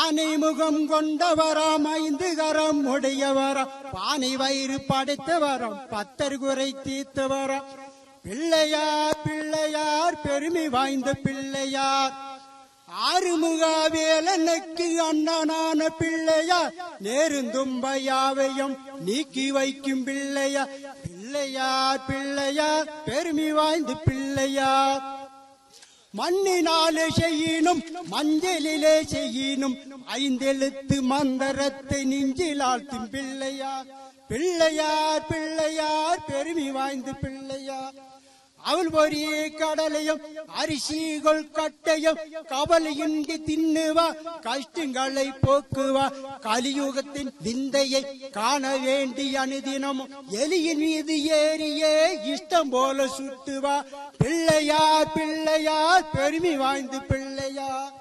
ஆனை முகம் கொண்டவராம் ஐந்து கரம் உடையவராம் பானை வயிறு படைத்தவராம் பத்தர் குறை தீர்த்தவராம் பிள்ளையார் பிள்ளையார் பெருமை வாய்ந்த பிள்ளையார் ஆறுமுகா வேலனுக்கு அண்ணனான பிள்ளையார் நேருந்தும்பையாவையும் நீக்கி வைக்கும் பிள்ளையார் பிள்ளையார் பிள்ளையார் பெருமை வாய்ந்த பிள்ளையார் மண்ணினாலே செய்யினும் மஞ்சளிலே செய்யினும் ஐந்தெழுத்து மந்திரத்தை நெஞ்சிலாழ்த்தும் பிள்ளையார் பிள்ளையார் பிள்ளையார் பெருமை வாய்ந்த பிள்ளையார் அவள் பொரிய கடலையும் அரிசிகள் கட்டையும் கவலையின்றி தின்னுவா கஷ்டங்களை போக்குவா கலியுகத்தின் விந்தையை காண வேண்டி அனுதினமும் எலியின் மீது ஏறியே இஷ்டம் போல சுட்டுவா பிள்ளையார் பிள்ளையார் பெருமை வாய்ந்து பிள்ளையார்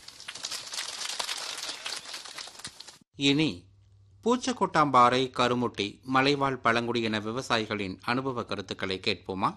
இனி பூச்சக்கொட்டாம்பாறை கருமுட்டி மலைவாழ் பழங்குடியின விவசாயிகளின் அனுபவ கருத்துக்களை கேட்போமா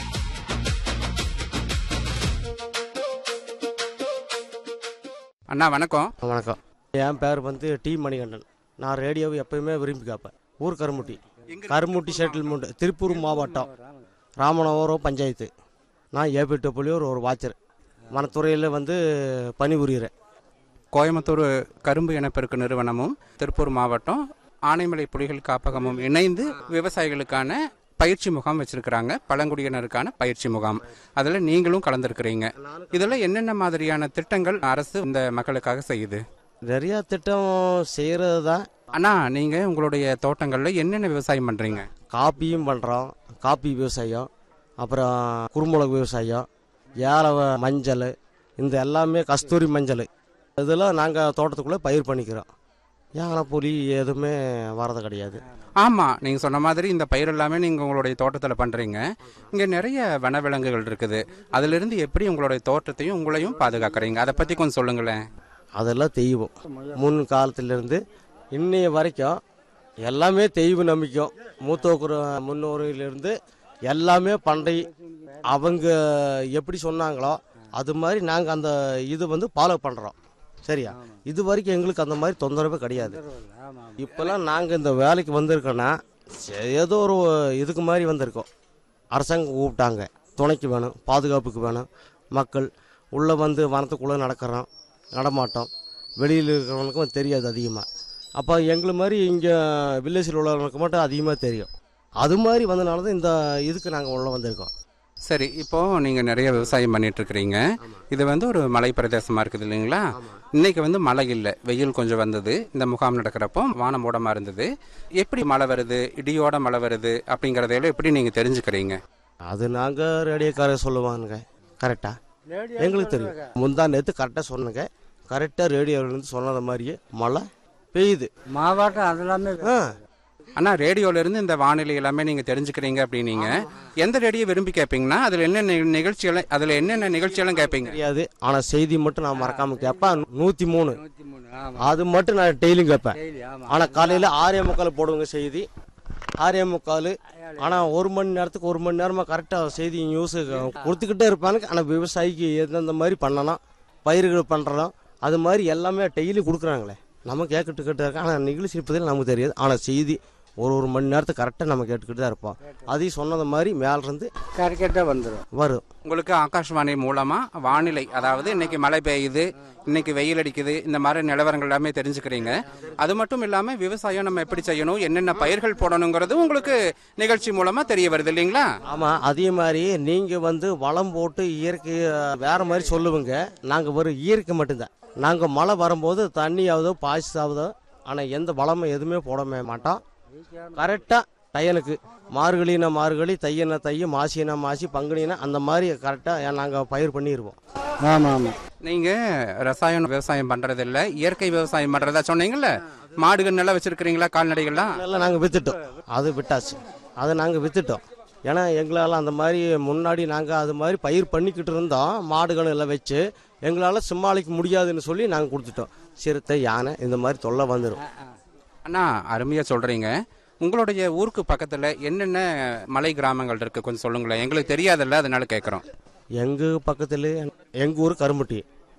அண்ணா வணக்கம் வணக்கம் என் பேர் வந்து டி மணிகண்டன் நான் ரேடியோவை எப்பயுமே விரும்பி கேட்பேன் ஊர் கருமுட்டி கருமுட்டி செட்டில்மெண்ட் திருப்பூர் மாவட்டம் ராமநாதபுரம் பஞ்சாயத்து நான் ஏபிட்டபுலியூர் ஒரு வாட்சர் வனத்துறையில் வந்து பணிபுரிகிறேன் கோயம்புத்தூர் கரும்பு இனப்பெருக்கு நிறுவனமும் திருப்பூர் மாவட்டம் ஆனைமலை புலிகள் காப்பகமும் இணைந்து விவசாயிகளுக்கான பயிற்சி முகாம் வச்சிருக்கிறாங்க பழங்குடியினருக்கான பயிற்சி முகாம் அதில் நீங்களும் கலந்துருக்கிறீங்க இதில் என்னென்ன மாதிரியான திட்டங்கள் அரசு இந்த மக்களுக்காக செய்யுது நிறையா திட்டம் செய்கிறது தான் அண்ணா நீங்கள் உங்களுடைய தோட்டங்களில் என்னென்ன விவசாயம் பண்ணுறீங்க காப்பியும் பண்ணுறோம் காப்பி விவசாயம் அப்புறம் குறுமுளகு விவசாயம் ஏல மஞ்சள் இந்த எல்லாமே கஸ்தூரி மஞ்சள் இதெல்லாம் நாங்கள் தோட்டத்துக்குள்ளே பயிர் பண்ணிக்கிறோம் யானை புலி எதுவுமே வரது கிடையாது ஆமாம் நீங்கள் சொன்ன மாதிரி இந்த பயிர் எல்லாமே நீங்கள் உங்களுடைய தோட்டத்தில் பண்ணுறீங்க இங்கே நிறைய வனவிலங்குகள் இருக்குது அதிலிருந்து எப்படி உங்களுடைய தோட்டத்தையும் உங்களையும் பாதுகாக்கிறீங்க அதை பற்றி கொஞ்சம் சொல்லுங்களேன் அதெல்லாம் தெய்வம் முன் காலத்திலிருந்து இன்னைய வரைக்கும் எல்லாமே தெய்வ நம்பிக்கையும் மூத்தோக்குற முன்னோரிலிருந்து எல்லாமே பண்டை அவங்க எப்படி சொன்னாங்களோ அது மாதிரி நாங்கள் அந்த இது வந்து ஃபாலோ பண்ணுறோம் சரியா இது வரைக்கும் எங்களுக்கு அந்த மாதிரி தொந்தரவே கிடையாது இப்போல்லாம் நாங்கள் இந்த வேலைக்கு வந்திருக்கோன்னா சே- ஏதோ ஒரு இதுக்கு மாதிரி வந்திருக்கோம் அரசாங்கம் கூப்பிட்டாங்க துணைக்கு வேணும் பாதுகாப்புக்கு வேணும் மக்கள் உள்ளே வந்து வனத்துக்குள்ளே நடக்கிறோம் நடமாட்டோம் வெளியில் இருக்கிறவங்களுக்கும் தெரியாது அதிகமாக அப்போ எங்களை மாதிரி இங்கே வில்லேஜில் உள்ளவங்களுக்கு மட்டும் அதிகமாக தெரியும் அது மாதிரி வந்தனால தான் இந்த இதுக்கு நாங்கள் உள்ளே வந்திருக்கோம் சரி இப்போ நீங்கள் நிறைய விவசாயம் பண்ணிட்டு இருக்கிறீங்க இது வந்து ஒரு மலை பிரதேசமாக இருக்குது இல்லைங்களா இன்னைக்கு வந்து மழை இல்லை வெயில் கொஞ்சம் வந்தது இந்த முகாம் நடக்கிறப்போ வானம் மூடமாக இருந்தது எப்படி மழை வருது இடியோட மழை வருது அப்படிங்கிறதையெல்லாம் எப்படி நீங்கள் தெரிஞ்சுக்கிறீங்க அது நாங்கள் ரேடியோக்காரர் சொல்லுவானுங்க கரெக்டாக எங்களுக்கு தெரியும் முந்தா நேற்று கரெக்டாக சொன்னங்க கரெக்டாக ரேடியோவிலேருந்து சொன்னது மாதிரியே மழை பெய்யுது மாவட்டம் அதெல்லாமே ஆ அண்ணா ரேடியோல இருந்து இந்த வானிலை எல்லாமே நீங்க தெரிஞ்சுக்கிறீங்க அப்படின்னீங்க எந்த ரேடியோ விரும்பி கேட்பீங்கன்னா அதுல என்ன நி- நிகழ்ச்சியெல்லாம் அதுல என்னென்ன நிகழ்ச்சியெல்லாம் கேட்பீங்க தெரியாது ஆனால் செய்தி மட்டும் நான் மறக்காமல் கேட்பேன் நூற்றி மூணு நூற்றி மூணு ஆமாம் அது மட்டும் நான் டெய்லியும் கேட்பேன் டெய்லி ஆமாம் ஆனால் காலையில் ஆறே முக்கால் போடுவாங்க செய்தி ஆறே முக்கால் ஆனால் ஒரு மணி நேரத்துக்கு ஒரு மணி நேரமாக கரெக்டாக செய்தி நியூஸ் கொடுத்துக்கிட்டே இருப்பானுங்க ஆனால் விவசாயிக்கு எந்தெந்த மாதிரி பண்ணணும் பயிர்கள் பண்ணுறோம் அது மாதிரி எல்லாமே டெய்லி கொடுக்குறாங்களே நம்ம கேட்டுக்கிட்டு இருக்கோம் ஆனால் நிகழ்ச்சி இருப்பதில் நமக்கு தெரியாது ஆனால் செய்தி ஒரு ஒரு மணி நேரத்துக்கு கரெக்டாக நம்ம கேட்டுக்கிட்டு தான் இருப்போம் அதையும் சொன்னது மாதிரி மேலிருந்து கரெக்டாக வந்துடும் வரும் உங்களுக்கு ஆகாஷ்வாணி மூலமா வானிலை அதாவது இன்னைக்கு மழை பெய்யுது இன்னைக்கு வெயில் அடிக்குது இந்த மாதிரி நிலவரங்கள் எல்லாமே தெரிஞ்சுக்கிறீங்க அது மட்டும் இல்லாம விவசாயம் நம்ம எப்படி செய்யணும் என்னென்ன பயிர்கள் போடணுங்கிறது உங்களுக்கு நிகழ்ச்சி மூலமா தெரிய வருது இல்லைங்களா ஆமாம் அதே மாதிரி நீங்கள் வந்து வளம் போட்டு இயற்கை வேற மாதிரி சொல்லுவீங்க நாங்கள் வெறும் இயற்கை மட்டும்தான் நாங்கள் மழை வரும்போது தண்ணியாவதோ பாய்ச்சாவதோ ஆனால் எந்த வளமும் எதுவுமே போடவே மாட்டோம் கரெக்டாக டையனுக்கு மார்கழினா மார்கழி தையனா தைய மாசினா மாசி பங்குனினா அந்த மாதிரி கரெக்டாக நாங்கள் பயிர் பண்ணிடுவோம் ஆமாம் ஆமாம் நீங்க ரசாயன விவசாயம் பண்றது இல்ல இயற்கை விவசாயம் பண்றதா சொன்னீங்கல்ல மாடுகள் நல்லா வச்சிருக்கிறீங்களா கால்நடைகள்லாம் எல்லாம் நாங்கள் வித்துட்டோம் அது விட்டாச்சு அதை நாங்கள் வித்துட்டோம் ஏன்னா எங்களால் அந்த மாதிரி முன்னாடி நாங்கள் அது மாதிரி பயிர் பண்ணிக்கிட்டு இருந்தோம் மாடுகள் எல்லாம் வச்சு எங்களால் சமாளிக்க முடியாதுன்னு சொல்லி நாங்கள் கொடுத்துட்டோம் சிறுத்தை யானை இந்த மாதிரி தொல்லை வந்துடும் அண்ணா அருமையா சொல்றீங்க உங்களுடைய ஊருக்கு பக்கத்துல என்னென்ன மலை கிராமங்கள் இருக்கு கொஞ்சம் சொல்லுங்களேன் எங்களுக்கு தெரியாதுல்ல அதனால கேட்குறோம் எங்கள் பக்கத்தில் எங்கள் ஊர் கரும்பட்டி